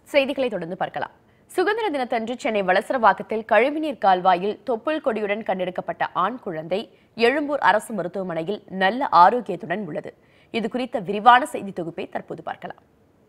செய்திகளை தொடர்ந்து பார்க்கலாம் சுதந்திர தினத்தன்று சென்னை வளசரவாக்கத்தில் கழிவுநீர் கால்வாயில் தொப்புள் கொடியுடன் கண்டெடுக்கப்பட்ட ஆண் குழந்தை எழும்பூர் அரசு மருத்துவமனையில் நல்ல ஆரோக்கியத்துடன் உள்ளது இது குறித்த விரிவான செய்தி தொகுப்பை தற்போது பார்க்கலாம்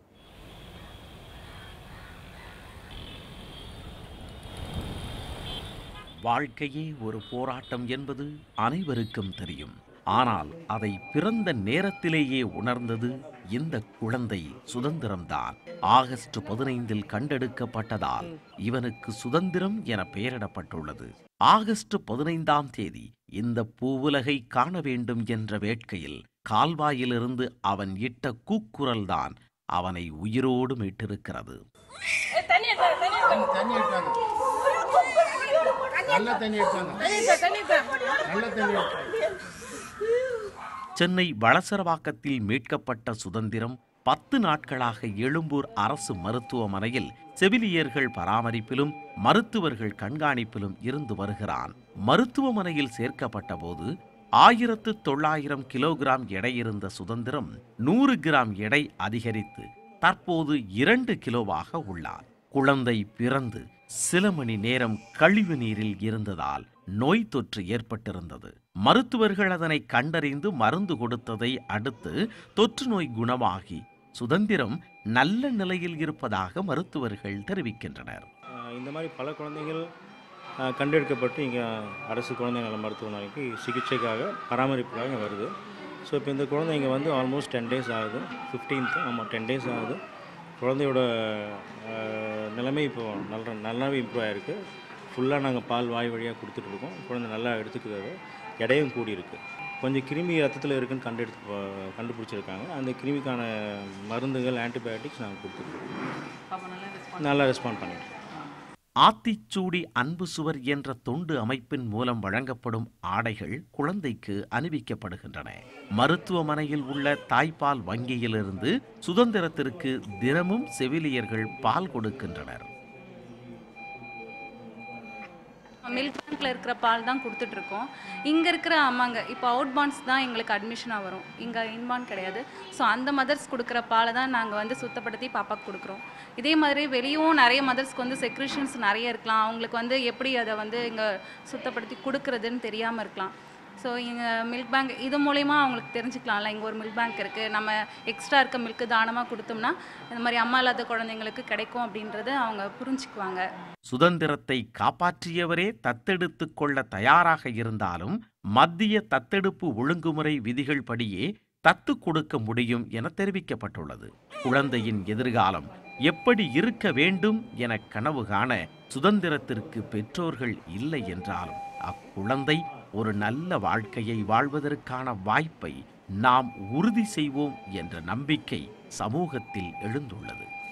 வாழ்க்கையே ஒரு போராட்டம் என்பது அனைவருக்கும் தெரியும் ஆனால் அதை பிறந்த நேரத்திலேயே உணர்ந்தது இந்த குழந்தை சுதந்திரம்தான் ஆகஸ்ட் பதினைந்தில் கண்டெடுக்கப்பட்டதால் இவனுக்கு சுதந்திரம் என பெயரிடப்பட்டுள்ளது ஆகஸ்ட் பதினைந்தாம் தேதி இந்த பூவுலகை காண வேண்டும் என்ற வேட்கையில் கால்வாயிலிருந்து அவன் இட்ட கூக்குரல்தான் அவனை உயிரோடு மீட்டிருக்கிறது தண்ணி எடுத்தாங்க நல்ல தண்ணி எடுத்தாங்க நல்ல தண்ணி எடுத்தாங்க சென்னை வளசரவாக்கத்தில் மீட்கப்பட்ட சுதந்திரம் பத்து நாட்களாக எழும்பூர் அரசு மருத்துவமனையில் செவிலியர்கள் பராமரிப்பிலும் மருத்துவர்கள் கண்காணிப்பிலும் இருந்து வருகிறான் மருத்துவமனையில் சேர்க்கப்பட்ட போது ஆயிரத்து தொள்ளாயிரம் கிலோகிராம் எடை இருந்த சுதந்திரம் நூறு கிராம் எடை அதிகரித்து தற்போது இரண்டு கிலோவாக உள்ளார் குழந்தை பிறந்து சில மணி நேரம் கழிவு நீரில் இருந்ததால் நோய் தொற்று ஏற்பட்டிருந்தது மருத்துவர்கள் அதனை கண்டறிந்து மருந்து கொடுத்ததை அடுத்து தொற்று நோய் குணமாகி சுதந்திரம் நல்ல நிலையில் இருப்பதாக மருத்துவர்கள் தெரிவிக்கின்றனர் ஆஹ் இந்த மாதிரி பல குழந்தைகள் ஆஹ் கண்டெடுக்கப்பட்டு இங்கே அரசு குழந்தை நல மருத்துவமனைக்கு சிகிச்சைக்காக பராமரிப்புக்காக இங்க வருது ஸோ இப்போ இந்த குழந்தை இங்கே வந்து ஆல்மோஸ்ட் டென் டேஸ் ஆகுது ஃபிஃப்டீன்த் ஆமாம் டென் டேஸ் ஆகுது குழந்தையோட ஆஹ் நிலைமை இப்போ நல்ல நல்லாவே இம்ப்ரூவ் ஆகிருக்கு ஃபுல்லாக நாங்கள் பால் வாய் வழியாக கொடுத்துட்ருக்கோம் குழந்தை நல்லா எடுத்துக்கிறது எடையும் கூடியிருக்கு கொஞ்சம் கிருமி ரத்தத்தில் இருக்குன்னு கண்டெடுத்து ப- கண்டுபிடிச்சிருக்காங்க அந்த கிருமிக்கான மருந்துகள் ஆன்டிபயோட்டிக்ஸ் நாங்கள் கொடுத்துருக்கோம் நல்லா ரெஸ்பாண்ட் பண்ணிட்டு ஆத்திச்சூடி அன்பு சுவர் என்ற தொண்டு அமைப்பின் மூலம் வழங்கப்படும் ஆடைகள் குழந்தைக்கு அணிவிக்கப்படுகின்றன மருத்துவமனையில் உள்ள தாய்ப்பால் வங்கியிலிருந்து சுதந்திரத்திற்கு தினமும் செவிலியர்கள் பால் கொடுக்கின்றனர் மில்க் பேங்க்ல இருக்கிற பால் தான் கொடுத்துட்டு இருக்கோம் இங்கே இருக்கிற அம்மாங்க இப்போ அவுட் பான்ஸ் தான் எங்களுக்கு அட்மிஷனாக வரும் இங்கே இன்பான் கிடையாது ஸோ அந்த மதர்ஸ் கொடுக்குற பாலை தான் நாங்கள் வந்து சுத்தப்படுத்தி பாப்பாக்கு கொடுக்குறோம் இதே மாதிரி வெளியும் நிறைய மதர்ஸ்க்கு வந்து செக்ரிஷன்ஸ் நிறைய இருக்கலாம் அவங்களுக்கு வந்து எப்படி அதை வந்து இங்கே சுத்தப்படுத்தி கொடுக்குறதுன்னு தெரியாமல் இருக்கலாம் ஸோ இங்கே மில்க் பேங்க் இது மூலயமா அவங்களுக்கு தெரிஞ்சுக்கலாம்ல இங்கே ஒரு மில்க் பேங்க் இருக்குது நம்ம எக்ஸ்ட்ரா இருக்க மில்க்கு தானமாக கொடுத்தோம்னா இந்த மாதிரி அம்மா இல்லாத குழந்தைங்களுக்கு கிடைக்கும் அப்படின்றத அவங்க புரிஞ்சுக்குவாங்க சுதந்திரத்தை காப்பாற்றியவரே தத்தெடுத்துக் கொள்ள தயாராக இருந்தாலும் மத்திய தத்தெடுப்பு ஒழுங்குமுறை விதிகள் படியே தத்து கொடுக்க முடியும் என தெரிவிக்கப்பட்டுள்ளது குழந்தையின் எதிர்காலம் எப்படி இருக்க வேண்டும் என கனவு காண சுதந்திரத்திற்கு பெற்றோர்கள் இல்லை என்றாலும் அக்குழந்தை ஒரு நல்ல வாழ்க்கையை வாழ்வதற்கான வாய்ப்பை நாம் உறுதி செய்வோம் என்ற நம்பிக்கை சமூகத்தில் எழுந்துள்ளது